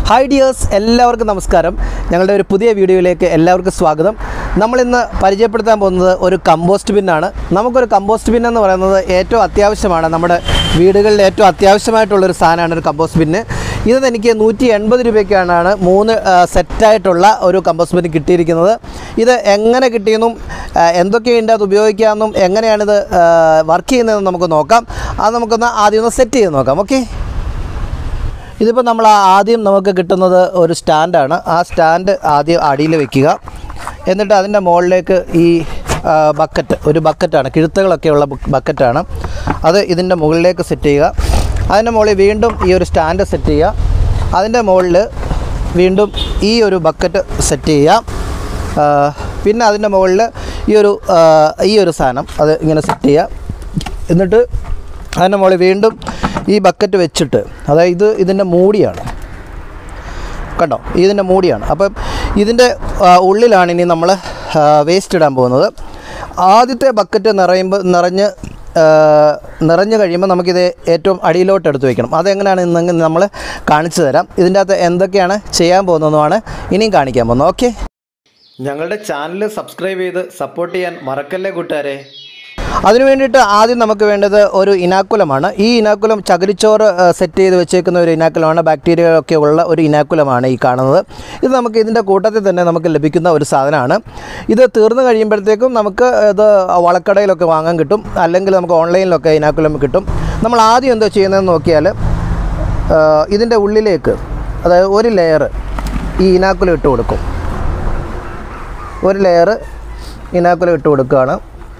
hi dears എല്ലാവർക്കും നമസ്കാരം ഞങ്ങളുടെ ഒരു പുതിയ വീഡിയോയിലേക്ക് എല്ലാവർക്കും സ്വാഗതം നമ്മളിന്ന് പരിചയപ്പെടുത്താൻ പോകുന്നത് ഒരു കമ്പോസ്റ്റ് ബിന്നാണ് നമുക്കൊരു കമ്പോസ്റ്റ് ബിൻ എന്ന് പറയുന്നത് ഏറ്റവും അത്യാവശ്യമാണ് നമ്മുടെ വീടുകളിൽ ഏറ്റവും അത്യാവശ്യമായിട്ടുള്ളൊരു സാധനമാണ് ഒരു കമ്പോസ്റ്റ് ബിന്ന് ഇത് എനിക്ക് നൂറ്റി എൺപത് രൂപയ്ക്കാണ് മൂന്ന് ആ, സെറ്റായിട്ടുള്ള ഒരു കമ്പോസ്റ്റ് ബിൻ കിട്ടിയിരിക്കുന്നത് ഇത് എങ്ങനെ കിട്ടിയെന്നും ആ, എന്തൊക്കെ ഇതിൻ്റെ അത് ഉപയോഗിക്കാമെന്നും എങ്ങനെയാണിത് വർക്ക് ചെയ്യുന്നതെന്ന് നമുക്ക് നോക്കാം അത് നമുക്കൊന്ന് ആദ്യം ഒന്ന് സെറ്റ് ചെയ്ത് നോക്കാം ഓക്കെ ഇതിപ്പോൾ നമ്മൾ ആദ്യം നമുക്ക് കിട്ടുന്നത് ഒരു സ്റ്റാൻഡാണ് ആ സ്റ്റാൻഡ് ആദ്യം അടിയിൽ വെക്കുക എന്നിട്ട് അതിൻ്റെ മുകളിലേക്ക് ഈ ആ, ബക്കറ്റ് ഒരു ബക്കറ്റാണ് കിഴുത്തുകളൊക്കെ ഉള്ള ബ- ബക്കറ്റാണ് അത് ഇതിൻ്റെ മുകളിലേക്ക് സെറ്റ് ചെയ്യുക അതിൻ്റെ മുകളിൽ വീണ്ടും ഈ ഒരു സ്റ്റാൻഡ് സെറ്റ് ചെയ്യുക അതിൻ്റെ മുകളിൽ വീണ്ടും ഈ ഒരു ബക്കറ്റ് സെറ്റ് ചെയ്യുക ആ, പിന്നെ അതിൻ്റെ മുകളിൽ ഈ ഒരു ആ, ഈ ഒരു സാധനം അത് ഇങ്ങനെ സെറ്റ് ചെയ്യുക എന്നിട്ട് അതിൻ്റെ മുകളിൽ വീണ്ടും ഈ ബക്കറ്റ് വെച്ചിട്ട് അതായത് ഇത് ഇതിൻ്റെ മൂടിയാണ് കണ്ടോ ഇതിൻ്റെ മൂടിയാണ് അപ്പം ഇതിൻ്റെ ആ, ഉള്ളിലാണ് ഇനി നമ്മൾ വേസ്റ്റ് ഇടാൻ പോകുന്നത് ആദ്യത്തെ ബക്കറ്റ് നിറയുമ്പോൾ നിറഞ്ഞ് ആ, നിറഞ്ഞു കഴിയുമ്പോൾ നമുക്കിത് ഏറ്റവും അടിയിലോട്ട് എടുത്ത് വെക്കണം അതെങ്ങനെയാണ് ഇന്നെങ്കിൽ നമ്മൾ കാണിച്ചു തരാം ഇതിൻ്റെ അകത്ത് എന്തൊക്കെയാണ് ചെയ്യാൻ പോകുന്നതുമാണ് ഇനിയും കാണിക്കാൻ പോകുന്നത് ഓക്കെ ഞങ്ങളുടെ ചാനൽ സബ്സ്ക്രൈബ് ചെയ്ത് സപ്പോർട്ട് ചെയ്യാൻ മറക്കല്ലേ കൂട്ടുകാരെ അതിനു വേണ്ടിയിട്ട് ആദ്യം നമുക്ക് വേണ്ടത് ഒരു ഇനാക്കുലമാണ് ഈ ഇനാക്കുലം ചകിരിച്ചോറ് ആ, സെറ്റ് ചെയ്ത് വെച്ചേക്കുന്ന ഒരു ഇനാക്കുലമാണ് ബാക്ടീരിയ ഒക്കെ ഉള്ള ഒരു ഇനാക്കുലമാണ് ഈ കാണുന്നത് ഇത് നമുക്ക് ഇതിൻ്റെ കൂട്ടത്തിൽ തന്നെ നമുക്ക് ലഭിക്കുന്ന ഒരു സാധനമാണ് ഇത് തീർന്നു കഴിയുമ്പോഴത്തേക്കും നമുക്ക് ഇത് വളക്കടയിലൊക്കെ വാങ്ങാൻ കിട്ടും അല്ലെങ്കിൽ നമുക്ക് ഓൺലൈനിലൊക്കെ ഇനാക്കുലം കിട്ടും നമ്മൾ ആദ്യം എന്താ ചെയ്യുന്നതെന്ന് നോക്കിയാൽ ആ, ഇതിൻ്റെ ഉള്ളിലേക്ക് അതായത് ഒരു ലെയർ ഈ ഇനാക്കുലം ഇട്ട് കൊടുക്കും ഒരു ലെയർ ഇനാക്കുലം ഇട്ട് കൊടുക്കുകയാണ്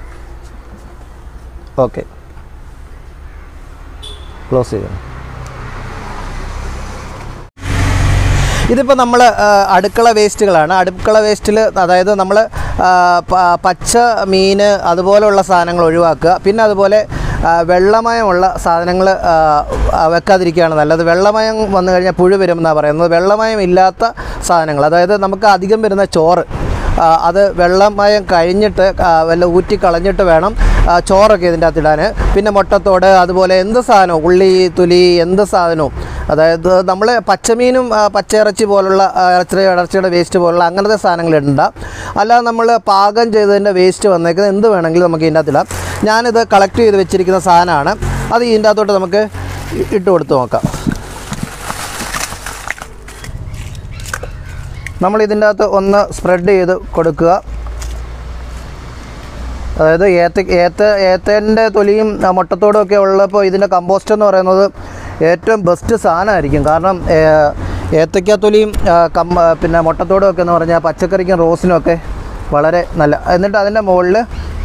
ഓക്കെ ക്ലോസ് ചെയ്യണം ഇതിപ്പോൾ നമ്മൾ അടുക്കള വേസ്റ്റുകളാണ് അടുക്കള വേസ്റ്റിൽ അതായത് നമ്മൾ പച്ച മീൻ അതുപോലെയുള്ള സാധനങ്ങൾ ഒഴിവാക്കുക പിന്നെ അതുപോലെ ആ, വെള്ളമയമുള്ള സാധനങ്ങൾ വെക്കാതിരിക്കുകയാണ് നല്ലത് വെള്ളമയം വന്നു കഴിഞ്ഞാൽ പുഴു വരും എന്നാണ് പറയുന്നത് വെള്ളമയം ഇല്ലാത്ത സാധനങ്ങൾ അതായത് നമുക്ക് അധികം വരുന്ന ചോറ് ആ, അത് വെള്ളമയം കഴിഞ്ഞിട്ട് ആ, വല്ല ഊറ്റി കളഞ്ഞിട്ട് വേണം ആ, ചോറൊക്കെ ഇതിൻ്റെ അകത്ത് ഇടാൻ പിന്നെ മുട്ടത്തോട് അതുപോലെ എന്ത് സാധനവും ഉള്ളി തുലി എന്ത് സാധനവും അതായത് നമ്മൾ പച്ചമീനും ആ, പച്ചയിറച്ചി പോലുള്ള ആ, ഇറച്ചി ഇറച്ചിയുടെ വേസ്റ്റ് പോലുള്ള അങ്ങനത്തെ സാധനങ്ങൾ ഇടണ്ട അല്ലാതെ നമ്മൾ പാകം ചെയ്തതിൻ്റെ വേസ്റ്റ് വന്നേക്കുന്നത് എന്ത് വേണമെങ്കിലും നമുക്ക് ഇതിൻ്റെ അകത്ത് ഇടാം ഞാനിത് കളക്ട് ചെയ്ത് വെച്ചിരിക്കുന്ന സാധനമാണ് അത് ഇതിൻ്റെ അകത്തോട്ട് നമുക്ക് ഇ- ഇട്ട് കൊടുത്ത് നോക്കാം നമ്മൾ ഇതിൻ്റെ അകത്ത് ഒന്ന് സ്പ്രെഡ് ചെയ്ത് കൊടുക്കുക അതായത് ഏത്ത ഏത്ത ഏത്തേൻ്റെ തൊലിയും ആ, മുട്ടത്തോടും ഒക്കെ ഉള്ളപ്പോൾ ഇതിൻ്റെ കമ്പോസ്റ്റ് എന്ന് പറയുന്നത് ഏറ്റവും ബെസ്റ്റ് സാധനമായിരിക്കും കാരണം ഏ, ഏത്തയ്ക്ക തൊലിയും ആ, കം ആ, പിന്നെ മുട്ടത്തോടും ഒക്കെ എന്ന് പറഞ്ഞാൽ പച്ചക്കറിക്കും റോസിനും ഒക്കെ വളരെ നല്ല എന്നിട്ട് അതിൻ്റെ മുകളിൽ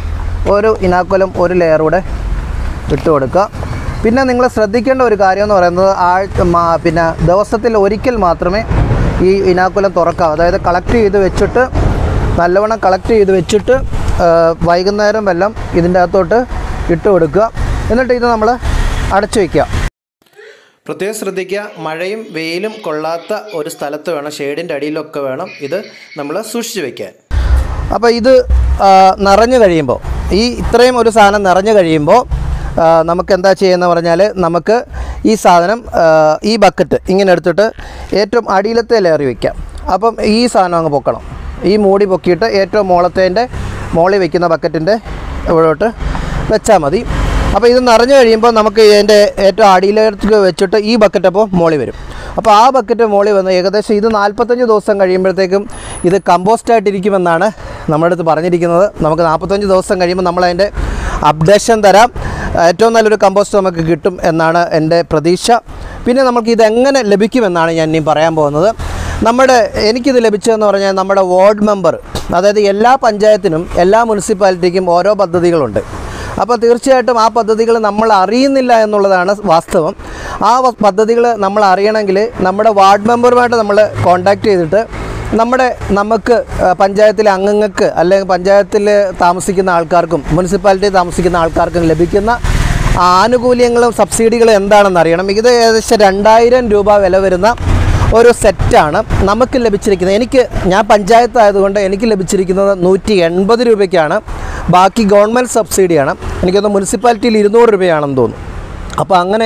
ഒരു ഇനാക്കുലം ഒരു ലെയർ കൂടെ ഇട്ട് കൊടുക്കുക പിന്നെ നിങ്ങൾ ശ്രദ്ധിക്കേണ്ട ഒരു കാര്യം എന്ന് പറയുന്നത് ആഴ്ച മാ- പിന്നെ ദിവസത്തിൽ ഒരിക്കൽ മാത്രമേ ഈ ഇനാക്കുലം തുറക്കാം അതായത് കളക്ട് ചെയ്ത് വെച്ചിട്ട് നല്ലവണ്ണം കളക്ട് ചെയ്ത് വെച്ചിട്ട് ആ, വൈകുന്നേരം വെല്ലം ഇതിൻ്റെ അകത്തോട്ട് ഇട്ട് കൊടുക്കുക എന്നിട്ട് ഇത് നമ്മൾ അടച്ചു വയ്ക്കുക പ്രത്യേകം ശ്രദ്ധിക്കുക മഴയും വെയിലും കൊള്ളാത്ത ഒരു സ്ഥലത്ത് വേണം ഷെയ്ഡിൻ്റെ അടിയിലൊക്കെ വേണം ഇത് നമ്മൾ സൂക്ഷിച്ച് വയ്ക്കാൻ അപ്പോൾ ഇത് ആ, നിറഞ്ഞു കഴിയുമ്പോൾ ഈ ഇത്രയും ഒരു സാധനം നിറഞ്ഞു കഴിയുമ്പോൾ ആ, നമുക്ക് എന്താ ചെയ്യുന്നത് പറഞ്ഞാൽ നമുക്ക് ഈ സാധനം ആ, ഈ ബക്കറ്റ് ഇങ്ങനെ എടുത്തിട്ട് ഏറ്റവും അടിയിലത്തെ ലെയറി വയ്ക്കാം അപ്പം ഈ സാധനം അങ്ങ് പൊക്കണം ഈ മൂടി പൊക്കിയിട്ട് ഏറ്റവും മുകളത്തേൻ്റെ മുകളിൽ വെക്കുന്ന ബക്കറ്റിൻ്റെ ഇവിടോട്ട് വെച്ചാൽ മതി അപ്പോൾ ഇത് നിറഞ്ഞു കഴിയുമ്പോൾ നമുക്ക് ഇതിൻ്റെ ഏറ്റവും അടിയിലേക്ക് വെച്ചിട്ട് ഈ ബക്കറ്റ് അപ്പോൾ മോളി വരും അപ്പോൾ ആ ബക്കറ്റ് മോളി വന്ന് ഏകദേശം ഇത് നാൽപ്പത്തഞ്ച് ദിവസം കഴിയുമ്പോഴത്തേക്കും ഇത് കമ്പോസ്റ്റായിട്ടിരിക്കുമെന്നാണ് നമ്മുടെ അടുത്ത് പറഞ്ഞിരിക്കുന്നത് നമുക്ക് നാൽപ്പത്തഞ്ച് ദിവസം കഴിയുമ്പോൾ നമ്മളതിൻ്റെ അപ്ഡേഷൻ തരാം ഏറ്റവും നല്ലൊരു കമ്പോസ്റ്റ് നമുക്ക് കിട്ടും എന്നാണ് എൻ്റെ പ്രതീക്ഷ പിന്നെ നമുക്ക് ഇതെങ്ങനെ ലഭിക്കുമെന്നാണ് ഞാൻ ഇനി പറയാൻ പോകുന്നത് നമ്മുടെ എനിക്കിത് ലഭിച്ചതെന്ന് പറഞ്ഞാൽ നമ്മുടെ വാർഡ് മെമ്പർ അതായത് എല്ലാ പഞ്ചായത്തിനും എല്ലാ മുനിസിപ്പാലിറ്റിക്കും ഓരോ പദ്ധതികളുണ്ട് അപ്പോൾ തീർച്ചയായിട്ടും ആ പദ്ധതികൾ നമ്മൾ അറിയുന്നില്ല എന്നുള്ളതാണ് വാസ്തവം ആ വ- പദ്ധതികൾ നമ്മൾ അറിയണമെങ്കിൽ നമ്മുടെ വാർഡ് മെമ്പറുമായിട്ട് നമ്മൾ കോണ്ടാക്ട് ചെയ്തിട്ട് നമ്മുടെ നമുക്ക് ആ, പഞ്ചായത്തിലെ അംഗങ്ങൾക്ക് അല്ലെങ്കിൽ പഞ്ചായത്തിൽ താമസിക്കുന്ന ആൾക്കാർക്കും മുനിസിപ്പാലിറ്റി താമസിക്കുന്ന ആൾക്കാർക്കും ലഭിക്കുന്ന ആനുകൂല്യങ്ങളും സബ്സിഡികളും എന്താണെന്ന് അറിയണം ഇത് ഏകദേശം രണ്ടായിരം രൂപ വില വരുന്ന ഒരു സെറ്റാണ് നമുക്ക് ലഭിച്ചിരിക്കുന്നത് എനിക്ക് ഞാൻ പഞ്ചായത്ത് ആയതുകൊണ്ട് എനിക്ക് ലഭിച്ചിരിക്കുന്നത് നൂറ്റി എൺപത് രൂപയ്ക്കാണ് ബാക്കി ഗവൺമെൻറ് സബ്സിഡിയാണ് എനിക്കൊന്ന് മുനിസിപ്പാലിറ്റിയിൽ ഇരുന്നൂറ് രൂപയാണെന്ന് തോന്നുന്നു അപ്പോൾ അങ്ങനെ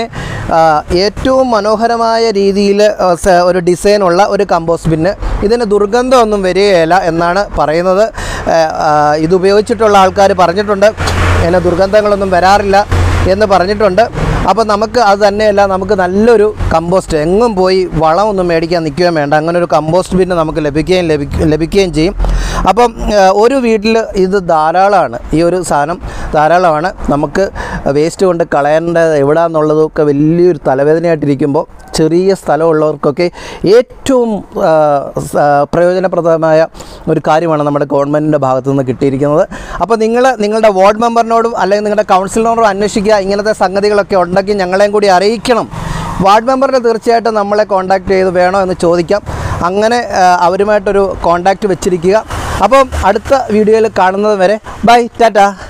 ആ, ഏറ്റവും മനോഹരമായ രീതിയിൽ ഒരു ഡിസൈനുള്ള ഒരു കമ്പോസ്റ്റ് ബിന്ന് ഇതിന് ദുർഗന്ധമൊന്നും വരികയില്ല എന്നാണ് പറയുന്നത് ആ, ആ, ഇത് ഉപയോഗിച്ചിട്ടുള്ള ആൾക്കാർ പറഞ്ഞിട്ടുണ്ട് അതിന് ദുർഗന്ധങ്ങളൊന്നും വരാറില്ല എന്ന് പറഞ്ഞിട്ടുണ്ട് അപ്പോൾ നമുക്ക് അത് തന്നെയല്ല നമുക്ക് നല്ലൊരു കമ്പോസ്റ്റ് എങ്ങും പോയി വളമൊന്നും മേടിക്കാൻ നിൽക്കുകയും വേണ്ട അങ്ങനെ ഒരു കമ്പോസ്റ്റ് ബിന്ന് നമുക്ക് ലഭിക്കുകയും ലഭിക്ക ലഭിക്കുകയും ചെയ്യും അപ്പം ആ, ഒരു വീട്ടിൽ ഇത് ധാരാളമാണ് ഈ ഒരു സാധനം ധാരാളമാണ് നമുക്ക് വേസ്റ്റ് കൊണ്ട് കളയേണ്ടത് എവിടാന്നുള്ളതൊക്കെ വലിയൊരു തലവേദനയായിട്ടിരിക്കുമ്പോൾ ചെറിയ സ്ഥലമുള്ളവർക്കൊക്കെ ഏറ്റവും ആ, സ- പ്രയോജനപ്രദമായ ഒരു കാര്യമാണ് നമ്മുടെ ഗവൺമെൻറ്റിൻ്റെ ഭാഗത്തു നിന്ന് കിട്ടിയിരിക്കുന്നത് അപ്പോൾ നിങ്ങൾ നിങ്ങളുടെ വാർഡ് മെമ്പറിനോടും അല്ലെങ്കിൽ നിങ്ങളുടെ കൗൺസിലറിനോടും അന്വേഷിക്കുക ഇങ്ങനത്തെ സംഗതികളൊക്കെ ഉണ്ടെങ്കിൽ ഞങ്ങളെയും കൂടി അറിയിക്കണം വാർഡ് മെമ്പറിനെ തീർച്ചയായിട്ടും നമ്മളെ കോൺടാക്റ്റ് ചെയ്ത് വേണോ എന്ന് ചോദിക്കാം അങ്ങനെ ആ, അവരുമായിട്ടൊരു കോൺടാക്റ്റ് വെച്ചിരിക്കുക അപ്പം അടുത്ത വീഡിയോയിൽ കാണുന്നത് വരെ ബൈ ടാറ്റ